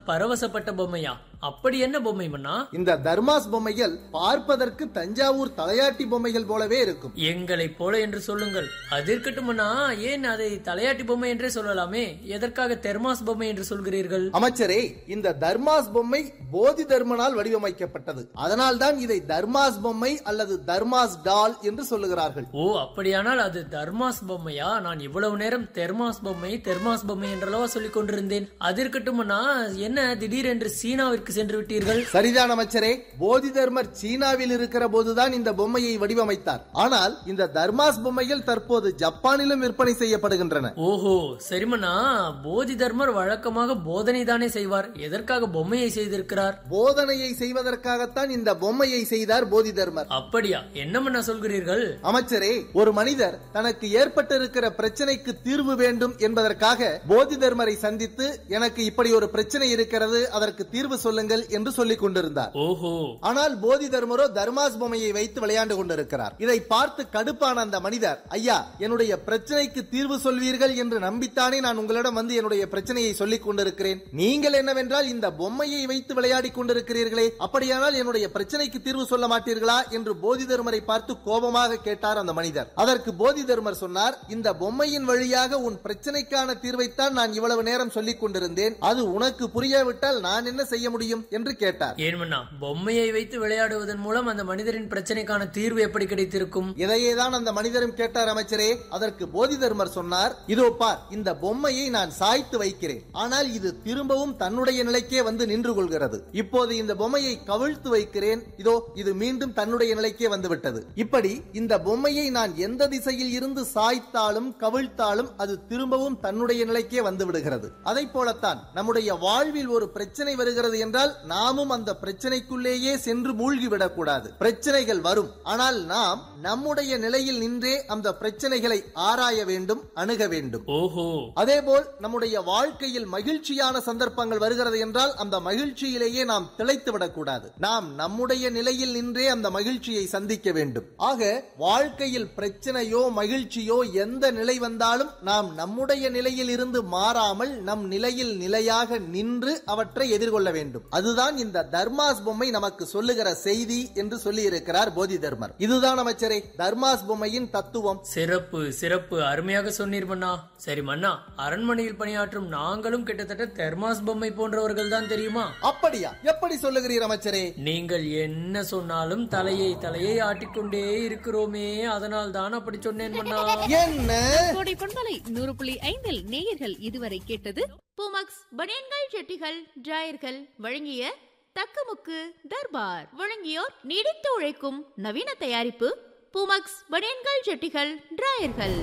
பரவசப்பட்ட பொம்மையா அப்படி என்ன பொம்மை மன்னா இந்த தர்மாஸ் பொம்மைகள் பார்ப்பதற்கு தஞ்சாவூர் தலையாட்டி பொம்மைகள் போலவே இருக்கும் எங்களைப் போல என்று சொல்லுங்கள் அது இருக்கட்டும் மன்னா ஏன் அதை தலையாட்டி பொம்மை என்றே சொல்லலாமே எதற்காக தெர்மாஸ் பொம்மை என்று சொல்கிறீர்கள் அமைச்சரே இந்த தர்மாஸ் பொம்மை போதி தர்மனால் வடிவமைக்கப்பட்டது அதனால்தான் இதை தர்மாஸ் பொம்மை அல்லது தர்மாஸ் டால் என்று சொல்லுகிறார்கள் ஓ அப்படியானால் அது தர்மாஸ் பொம்மையா நான் இவ்வளவு நேரம் தெர்மாஸ் பொம்மை தெர்மாஸ் பொம்மை என்றளவா சொல்லிக் கொண்டிருந்தேன் அது இருக்கட்டும்னா என்ன திடீரென்று சீனாவிற்கு சென்று விட்டீர்கள் சரிதான் அமைச்சரே போதி தர்மர் சீனாவில் இருக்கிற போதுதான் இந்த பொம்மையை வடிவமைத்தார் ஆனால் இந்த தர்மாஸ் பொம்மைகள் தற்போது ஜப்பானிலும் விற்பனை செய்யப்படுகின்றன ஓஹோ சரிமண்ணா போதி தர்மர் வழக்கமாக போதனை தானே செய்வார் எதற்காக பொம்மையை செய்திருக்கிறார் போதனையை செய்வதற்காகத்தான் இந்த பொம்மையை செய்தார் போதி தர்மர் அப்படியா என்னமண்ணா சொல்கிறீர்கள் அமைச்சரே ஒரு மனிதர் தனக்கு ஏற்பட்டிருக்கிற பிரச்சனைக்கு தீர்வு வேண்டும் என்பதற்காக போதி தர்மரை சந்தித்து எனக்கு இப்படி ஒரு பிரச்சனை இருக்கிறது அதற்கு தீர்வு சொல்லுங்கள் என்று சொல்லிக் கொண்டிருந்தார் ஓஹோ ஆனால் போதி தர்மரோ தர்மாஸ் பொம்மையை வைத்து விளையாண்டு கொண்டிருக்கிறார் இதை பார்த்து கடுப்பான அந்த மனிதர் ஐயா என்னுடைய பிரச்சனைக்கு தீர்வு சொல்வீர்கள் என்று நம்பித்தானே நான் உங்களிடம் வந்து என்னுடைய பிரச்சனையை சொல்லிக் கொண்டிருக்கிறேன் நீங்கள் என்னவென்றால் இந்த பொம்மையை வைத்து விளையாடி கொண்டிருக்கிறீர்களே அப்படியானால் என்னுடைய பிரச்சனைக்கு தீர்வு சொல்ல மாட்டீர்களா என்று போதி தர்மரை பார்த்து கோபமாக கேட்டார் அந்த மனிதர் அதற்கு போதி தர்மர் சொன்னார் இந்த பொம்மையின் வழியாக உன் பிரச்சனைக்கான தீர்வைத்தான் நான் இவ்வளவு நேரம் சொல்லிக் கொண்டிருந்தேன் அது உனக்கு புரியாவிட்டால் நான் என்ன செய்ய முடியும் என்று கேட்டார் ஏன்மண்ணா பொம்மையை வைத்து விளையாடுவதன் மூலம் அந்த மனிதரின் பிரச்சனைக்கான தீர்வு எப்படி கிடைத்திருக்கும் இதையேதான் அந்த மனிதரும் கேட்டார் அமைச்சரே அதற்கு போதி தர்மர் சொன்னார் இதோ பார் இந்த பொம்மையை நான் சாய்த்து வைக்கிறேன் ஆனால் இது திரும்பவும் தன்னுடைய நிலைக்கே வந்து நின்று கொள்கிறது இப்போது இந்த பொம்மையை கவிழ்த்து வைக்கிறேன் இதோ இது மீண்டும் தன்னுடைய நிலைக்கே வந்து விட்டது இப்படி இந்த பொம்மையை நான் எந்த திசையில் இருந்து சாய்த்தாலும் கவிழ்த்தாலும் அது திரும்பவும் தன்னுடைய நிலைக்கே வந்து விடுகிறது அதை போலத்தான் நம்முடைய வாழ்வில் ஒரு பிரச்சனை வருகிறது என்றால் நாமும் அந்த பிரச்சனைக்குள்ளேயே சென்று மூழ்கி விடக்கூடாது பிரச்சனைகள் வரும் ஆனால் நாம் நம்முடைய நிலையில் நின்றே அந்த பிரச்சனைகளை ஆராய வேண்டும் அணுக வேண்டும் ஓஹோ அதேபோல் நம்முடைய வாழ்க்கையில் மகிழ்ச்சியான சந்தர்ப்பங்கள் வருகிறது என்றால் அந்த மகிழ்ச்சியிலேயே நாம் திளைத்து விடக்கூடாது நாம் நம்முடைய நிலையில் நின்றே அந்த மகிழ்ச்சியை சந்திக்க வேண்டும் ஆக வாழ்க்கையில் பிரச்சனையோ மகிழ்ச்சியோ எந்த நிலை வந்தாலும் நாம் நம்முடைய நிலையில் இருந்து மாறாமல் நம் நிலையில் நிலையாக நின்று அவற்றை எதிர்கொள்ள வேண்டும் அதுதான் இந்த தர்மாஸ் பொம்மை நமக்கு சொல்லுகிற செய்தி என்று சொல்லி இருக்கிறார் போதி தர்மர் இதுதான் அமைச்சரே தர்மாஸ் பொம்மையின் தத்துவம் சிறப்பு சிறப்பு அருமையாக சொன்னீர் மன்னா சரி மன்னா அரண்மனையில் பணியாற்றும் நாங்களும் கிட்டத்தட்ட தெர்மாஸ் பொம்மை போன்றவர்கள் தான் தெரியுமா அப்படியா எப்படி சொல்லுகிறீர் அமைச்சரே நீங்கள் என்ன சொன்னாலும் தலையை தலையை ஆட்டிக்கொண்டே இருக்கிறோமே அதனால் தான் அப்படி சொன்னேன் மன்னா என்ன கோடை பண்பலை நூறு புள்ளி ஐந்தில் நேயர்கள் இதுவரை கேட்டது பூமக்ஸ் பனியன்கள் ஜெட்டிகள் டிராயர்கள் வழங்கிய தக்கமுக்கு தர்பார் வழங்கியோர் நீடித்து உழைக்கும் நவீன தயாரிப்பு பூமக்ஸ் பனியன்கள் ஜெட்டிகள் டிராயர்கள்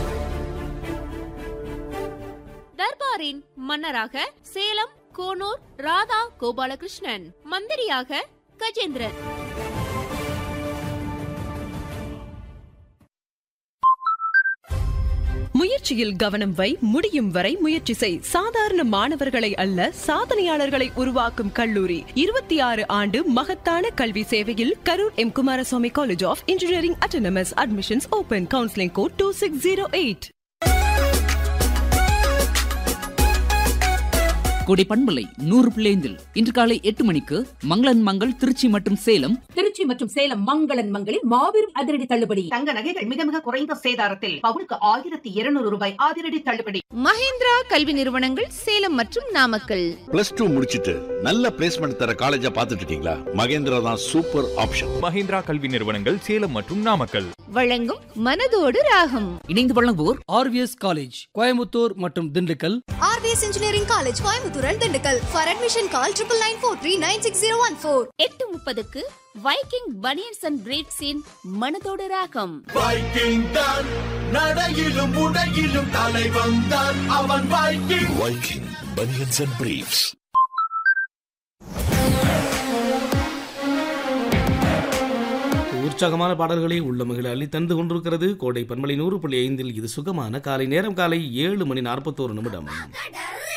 தர்பாரின் மன்னராக சேலம் கோனூர் ராதா கோபாலகிருஷ்ணன் மந்திரியாக கஜேந்திரன் முயற்சியில் கவனம் வை முடியும் வரை முயற்சி செய் சாதாரண மாணவர்களை அல்ல சாதனையாளர்களை உருவாக்கும் கல்லூரி இருபத்தி ஆறு ஆண்டு மகத்தான கல்வி சேவையில் Karur M Kumaraswamy college of engineering autonomous admissions open counselling code two six zero eight Kodai பண்பலை நூறு பிள்ளைந்தில் இன்று காலை எட்டு மணிக்கு மங்களன் மங்கள் திருச்சி மற்றும் சேலம் திருச்சி மற்றும் சேலம் மங்களன் மங்களில் மாபெரும் அதிரடி தள்ளுபடி தங்க நகைகள் மிக மிக குறைந்த சேதாரத்தில் பவுனுக்கு ஆயிரத்தி இருநூறு ரூபாய் அதிரடி தள்ளுபடி மஹேந்திரா கல்வி நிறுவனங்கள் சேலம் மற்றும் நாமக்கல் பிளஸ் டூ முடிச்சிட்டு நல்ல பிளேஸ்மெண்ட் தர காலேஜா பார்த்துட்டு இருக்கீங்களா மகேந்திரா தான் சூப்பர் ஆப்ஷன் மஹிந்திரா கல்வி நிறுவனங்கள் சேலம் மற்றும் நாமக்கல் வழங்கும் மனதோடு ராகம் இணைந்து வழங்குவோர் ஆர்விஎஸ் காலேஜ் கோயம்புத்தூர் மற்றும் Dindigul RVS engineering college Coimbatore and Dindigul for admission call triple nine four three nine six zero one four எட்டு முப்பதுக்கு வைக்கிங் பனியன்ஸ் அண்ட் பிரேட்ஸின் மனதோடு ராகம் வைக்கிங் தான் நடையிலும் உடையிலும் தலை வந்தான் அவன் Viking Viking banians and briefs உற்சாகமான பாடல்களை உள்ள மகிழ அள்ளி தந்து கொண்டிருக்கிறது கோடை பன்மலை நூறு புள்ளி ஐந்தில் இது சுகமான காலை நேரம் காலை ஏழு மணி நாற்பத்தோரு நிமிடம்